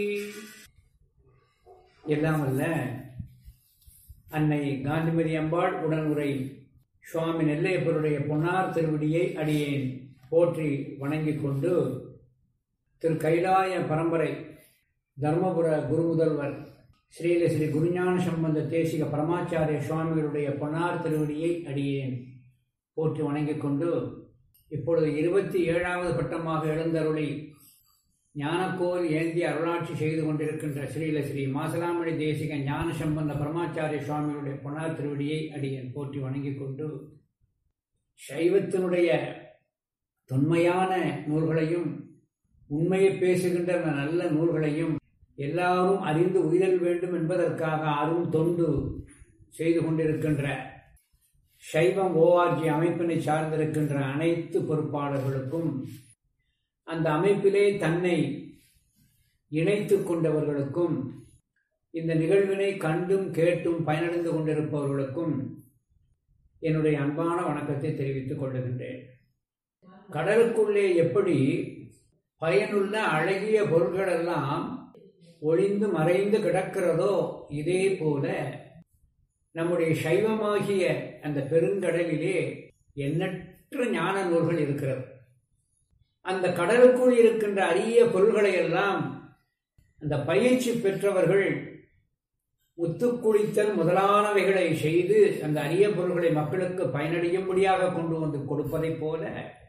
எல்லாம் அல்ல அன்னை காந்திமதி அம்பாள் உடனுரை சுவாமி நெல்லையப்பருடைய பொன்னார் திருவடியை அடியேன் போற்றி வணங்கிக் கொண்டு திரு கைலாய பரம்பரை தர்மபுர குருமுதல்வர் ஸ்ரீல ஸ்ரீ குருஞான சம்பந்த தேசிக பரமாச்சாரிய சுவாமிகளுடைய பொன்னார் திருவடியை அடியேன் போற்றி வணங்கிக் கொண்டு இப்பொழுது இருபத்தி ஏழாவது பட்டமாக எழுந்தருளி ஞானக்கோல் ஏந்தி அருளாட்சி செய்து கொண்டிருக்கின்ற ஸ்ரீல ஸ்ரீ மாசலாமணி தேசிக ஞான சம்பந்த பரமாச்சாரிய சுவாமிகளுடைய பொன்னார் திருவடியை அடியேன் போற்றி வணங்கிக் கொண்டு சைவத்தினுடைய தொன்மையான நூல்களையும் உண்மையை பேசுகின்ற நல்ல நூல்களையும் எல்லாரும் அறிந்து உயிரல் வேண்டும் என்பதற்காக அரும் தொண்டு செய்து கொண்டிருக்கின்ற சைவம் ஓஆர்ஜி அமைப்பினை சார்ந்திருக்கின்ற அனைத்து பொறுப்பாளர்களுக்கும் அந்த அமைப்பிலே தன்னை இணைத்து கொண்டவர்களுக்கும் இந்த நிகழ்வினை கண்டும் கேட்டும் பயனடைந்து கொண்டிருப்பவர்களுக்கும் என்னுடைய அன்பான வணக்கத்தை தெரிவித்துக் கொள்ளுகின்றேன் கடலுக்குள்ளே எப்படி பயனுள்ள அழகிய பொருள்களெல்லாம் ஒளிந்து மறைந்து கிடக்கிறதோ இதே போல நம்முடைய சைவமாகிய அந்த பெருங்கடலிலே எண்ணற்ற ஞான நூல்கள் இருக்கிறது அந்த கடலுக்குள் இருக்கின்ற அரிய பொருள்களை எல்லாம் அந்த பயிற்சி பெற்றவர்கள் முத்துக்குளித்தல் முதலானவைகளை செய்து அந்த அரிய பொருள்களை மக்களுக்கு பயனடையும்படியாக கொண்டு வந்து கொடுப்பதைப் போல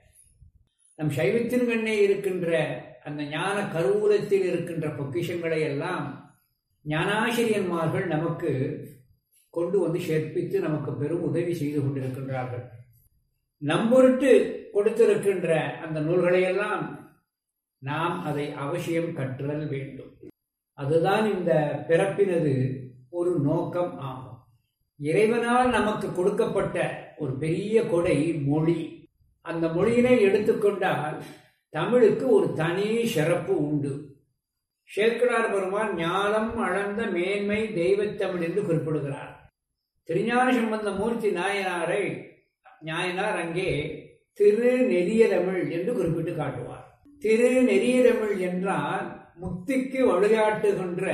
நம் சைவத்தின் கண்ணே இருக்கின்ற அந்த ஞான கருவூலத்தில் இருக்கின்ற பொக்கிஷங்களை எல்லாம் ஞானாசிரியன்மார்கள் நமக்கு கொண்டு வந்து சேர்ப்பித்து நமக்கு பெரும் உதவி செய்து கொண்டிருக்கின்றார்கள் நம்பொருட்டு கொடுத்திருக்கின்ற அந்த நூல்களையெல்லாம் நாம் அதை அவசியம் கற்றல் வேண்டும் அதுதான் இந்த பிறப்பினது ஒரு நோக்கம் ஆகும் இறைவனால் நமக்கு கொடுக்கப்பட்ட ஒரு பெரிய கொடை மொழி அந்த மொழியினை எடுத்துக்கொண்டால் தமிழுக்கு ஒரு தனி சிறப்பு உண்டு சேக்கடார் பெருமான் ஞானம் அளந்த மேன்மை தெய்வத்தமிழ் என்று குறிப்பிடுகிறார் திருஞான சம்பந்த மூர்த்தி நாயனாரை நாயனார் அங்கே திரு நெறியதமிழ் என்று குறிப்பிட்டு காட்டுவார் திரு நெறியதமிழ் என்றால் முக்திக்கு வழிகாட்டுகின்ற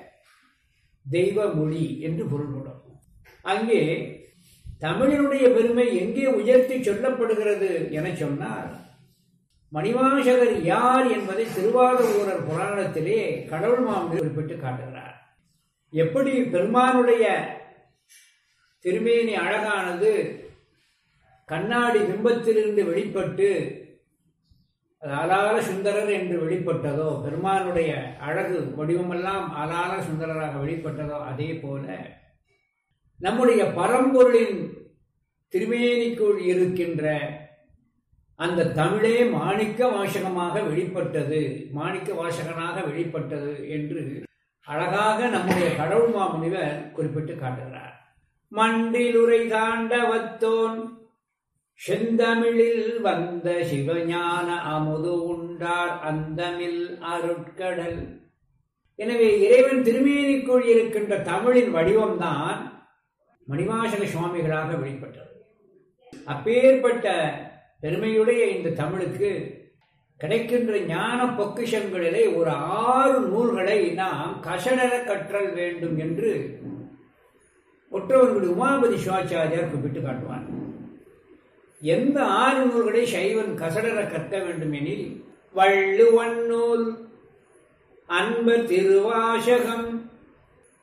தெய்வ மொழி என்று பொருள்படும் அங்கே தமிழினுடைய பெருமை எங்கே உயர்த்தி சொல்லப்படுகிறது என சொன்னால் மணிவாசகர் யார் என்பதை திருவாரூரர் புராணத்திலே கடவுள் மாமன் குறிப்பிட்டு காட்டுகிறார் எப்படி பெருமானுடைய திருமேனி அழகானது கண்ணாடி பிம்பத்திலிருந்து வெளிப்பட்டு அலால சுந்தரர் என்று வெளிப்பட்டதோ பெருமானுடைய அழகு வடிவமெல்லாம் அலால சுந்தரராக வெளிப்பட்டதோ அதே போல நம்முடைய பரம்பொருளின் திருமேனிக்குள் இருக்கின்ற அந்த தமிழே மாணிக்க வாசகமாக வெளிப்பட்டது மாணிக்க வாசகனாக வெளிப்பட்டது என்று அழகாக நம்முடைய கடவுள் மாமுனிவர் குறிப்பிட்டு காட்டுகிறார் மண்டிலுரை தாண்டவத்தோன் செந்தமிழில் வந்த சிவஞான அமுது உண்டார் அந்தமில் அருட்கடல் எனவே இறைவன் திருமேனிக்குள் இருக்கின்ற தமிழின் வடிவம்தான் மணிவாசக சுவாமிகளாக வெளிப்பட்டது அப்பேற்பட்ட பெருமையுடைய இந்த தமிழுக்கு கிடைக்கின்ற ஞான பொக்கிஷங்களிலே ஒரு ஆறு நூல்களை நாம் கசடர கற்றல் வேண்டும் என்று ஒற்றவர்களுடைய உமாபதி சிவாச்சாரியார் குறிப்பிட்டு காட்டுவான் எந்த ஆறு நூல்களை சைவன் கசடர கற்க வேண்டும் எனில் வள்ளுவன் நூல் அன்ப திருவாசகம்